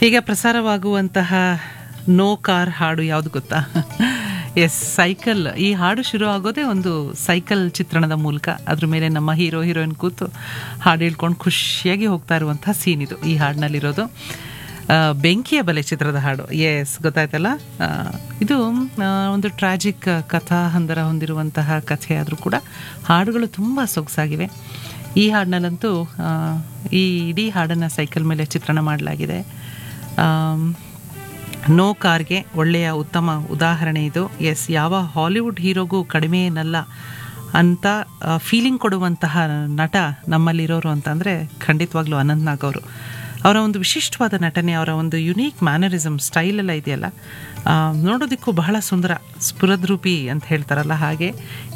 ಈಗ ಪ್ರಸಾರವಾಗುವಂತಹ no car ಹಾಡು ಯಾವುದು ಗೊತ್ತಾ ಎಸ್ ಸೈಕಲ್ ಈ ಹಾಡು ಶುರು ಆಗೋದೇ ಒಂದು ಸೈಕಲ್ ಚಿತ್ರಣದ ಮೂಲಕ ಅದ್ರ ಮೇಲೆ ನಮ್ಮ ಹೀರೋ ಹೀರೋಯಿನ್ ಕೂತು ಹಾಡು ಹೇಳ್ಕೊಂಡು ಖುಷಿಯಾಗಿ ಹೋಗ್ತಾ ಇರುವಂತಹ ಸೀನ್ ಇದು ಈ ಹಾಡಿನಲ್ಲಿರೋದು ಆ, ಬೆಂಕಿಯ ಬಲೆ ಚಿತ್ರದ ಹಾಡು ಎಸ್ ಗೊತ್ತಾಯ್ತಲ್ಲ ಆ, ಇದು ಆ, ಒಂದು ಟ್ರಾಜಿಕ್ ಕಥಾ ಹಂದರ ಹೊಂದಿರುವಂತಹ ಕಥೆ ಆದರೂ ಕೂಡ ಹಾಡುಗಳು ತುಂಬ ಸೊಗಸಾಗಿವೆ ಈ ಹಾಡಿನಲ್ಲಂತೂ ಆ, ಈ ಇಡೀ ಹಾಡನ್ನು ಸೈಕಲ್ ಮೇಲೆ ಚಿತ್ರಣ ಮಾಡಲಾಗಿದೆ ಆಮ್, ನೋ ಕಾರ್ಗೆ ಒಳ್ಳೆಯ ಉತ್ತಮ ಉದಾಹರಣೆ ಇದು ಎಸ್ ಯಾವ ಹಾಲಿವುಡ್ ಹೀರೋಗೂ ಕಡಿಮೆ ಏನಲ್ಲ ಅಂತ ಫೀಲಿಂಗ್ ಕೊಡುವಂತಹ ನಟ ನಮ್ಮಲ್ಲಿರೋರು ಅಂತಂದರೆ ಖಂಡಿತವಾಗ್ಲೂ ಅನಂತ್ ನಾಗ್ ಅವರು ಅವರ ಒಂದು ವಿಶಿಷ್ಟವಾದ ನಟನೆ ಅವರ ಒಂದು ಯುನೀಕ್ ಮ್ಯಾನರಿಸಮ್ ಸ್ಟೈಲ್ ಎಲ್ಲ ಇದೆಯಲ್ಲ ಆ, ನೋಡೋದಕ್ಕೂ ಬಹಳ ಸುಂದರ ಸ್ಫುರದ್ರೂಪಿ ಅಂತ ಹೇಳ್ತಾರಲ್ಲ ಹಾಗೆ